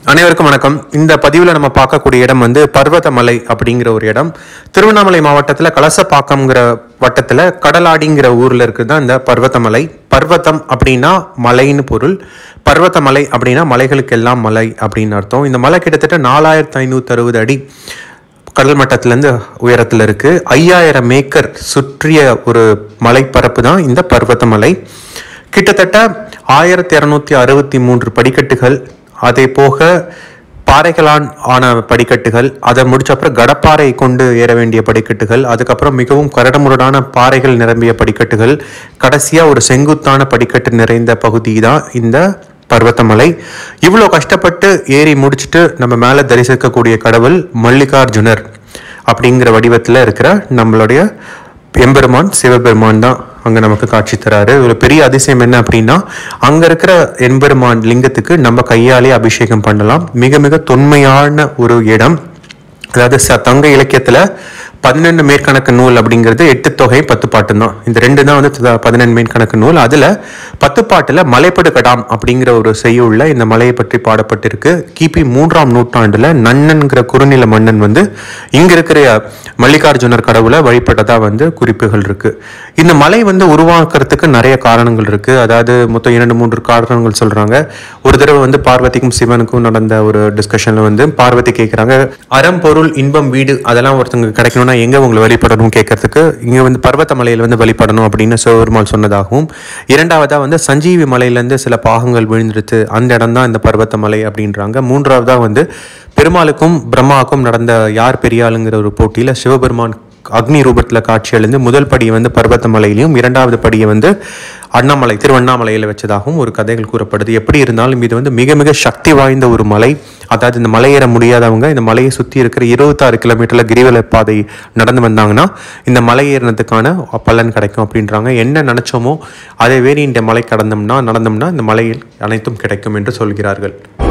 அனைவருக்கும் வணக்கம் இந்த பதிவில் நம்ம பார்க்கக்கூடிய இடம் வந்து பர்வதமலை அப்படிங்கிற ஒரு இடம் திருவண்ணாமலை மாவட்டத்தில் கலசப்பாக்கம்ங்கிற வட்டத்தில் கடலாடிங்கிற ஊரில் இருக்குது தான் இந்த பர்வதமலை பர்வதம் அப்படின்னா மலைன்னு பொருள் பர்வதமலை அப்படின்னா மலைகளுக்கெல்லாம் மலை அப்படின்னு அர்த்தம் இந்த மலை கிட்டத்தட்ட நாலாயிரத்தி ஐநூற்றி அறுபது அடி கடல் மட்டத்திலேருந்து உயரத்தில் இருக்குது ஐயாயிரம் ஏக்கர் சுற்றிய ஒரு மலைப்பரப்பு தான் இந்த பர்வதமலை கிட்டத்தட்ட ஆயிரத்தி இரநூத்தி அறுபத்தி மூன்று படிக்கட்டுகள் அதே போக பாறைகளால் ஆன படிக்கட்டுகள் அதை முடிச்ச அப்புறம் கடப்பாறை கொண்டு ஏற வேண்டிய படிக்கட்டுகள் அதுக்கப்புறம் மிகவும் கரடுமுரடான பாறைகள் நிரம்பிய படிக்கட்டுகள் கடைசியாக ஒரு செங்குத்தான படிக்கட்டு நிறைந்த பகுதி தான் இந்த பர்வதமலை இவ்வளோ கஷ்டப்பட்டு ஏறி முடிச்சுட்டு நம்ம மேலே தரிசிக்கக்கூடிய கடவுள் மல்லிகார்ஜுனர் அப்படிங்கிற வடிவத்தில் இருக்கிற நம்மளுடைய எம்பெருமான் சிவபெருமான் தான் அங்கே நமக்கு காட்சி தராரு ஒரு பெரிய அதிசயம் என்ன அப்படின்னா அங்கே இருக்கிற எம்பெருமான் லிங்கத்துக்கு நம்ம கையாலே அபிஷேகம் பண்ணலாம் மிக மிக தொன்மையான ஒரு இடம் அதாவது ச தங்க இலக்கியத்தில் பதினெண்டு மேற்கணக்கு நூல் அப்படிங்கிறது எட்டு தொகை பத்து பாட்டு தான் இந்த ரெண்டு தான் வந்து த- பதினெண்டு மேற்கணக்கு நூல் அதில் பத்து பாட்டில் மலைப்படு கடாம் அப்படிங்கிற ஒரு செய்யுள்ள இந்த மலையை பற்றி பாடப்பட்டிருக்கு கிபி மூன்றாம் நூற்றாண்டில் நன்னன்கிற குறுநில மன்னன் வந்து இங்கே இருக்கிற மல்லிகார்ஜுனர் கடவுளை வழிபட்டதா வந்து குறிப்புகள் இருக்கு இந்த மலை வந்து உருவாக்குறதுக்கு நிறைய காரணங்கள் இருக்கு அதாவது மொத்தம் இரண்டு மூன்று காரணங்கள் சொல்றாங்க ஒரு தடவை வந்து பார்வதிக்கும் சிவனுக்கும் நடந்த ஒரு டிஸ்கஷன்ல வந்து பார்வதி கேட்குறாங்க அறம் பொருள் இன்பம் வீடு அதெல்லாம் ஒருத்தங்க கிடைக்கணும்னா எங்க உங்களை வழிபடணும் கேட்கறதுக்கு இங்க வந்து பர்வத மலையில வந்து வழிபடணும் அப்படின்னு சிவபெருமாள் சொன்னதாகவும் இரண்டாவதா வந்து சஞ்சீவி மலையிலேருந்து சில பாகங்கள் விழுந்துருச்சு அந்த இடம் தான் இந்த பர்வத மலை அப்படின்றாங்க மூன்றாவதா வந்து பெருமாளுக்கும் பிரம்மாவுக்கும் நடந்த யார் பெரியாளுங்கிற ஒரு போட்டியில சிவபெருமான் அக்னி ரூபத்தில் காட்சி அளிந்து முதல் படியை வந்து பர்வதமலையிலையும் இரண்டாவது படியை வந்து அண்ணாமலை திருவண்ணாமலையில் வச்சதாகவும் ஒரு கதைகள் கூறப்படுது எப்படி இருந்தாலும் இது வந்து மிக மிக சக்தி வாய்ந்த ஒரு மலை அதாவது இந்த மலையேற முடியாதவங்க இந்த மலையை சுற்றி இருக்கிற இருபத்தாறு கிலோமீட்டரில் கிரிவல பாதை நடந்து வந்தாங்கன்னா இந்த மலை ஏறினதுக்கான பலன் கிடைக்கும் அப்படின்றாங்க என்ன நினச்சோமோ அதை வேறி இந்த மலை கடந்தோம்னா நடந்தோம்னா இந்த மலையில் அனைத்தும் கிடைக்கும் என்று சொல்கிறார்கள்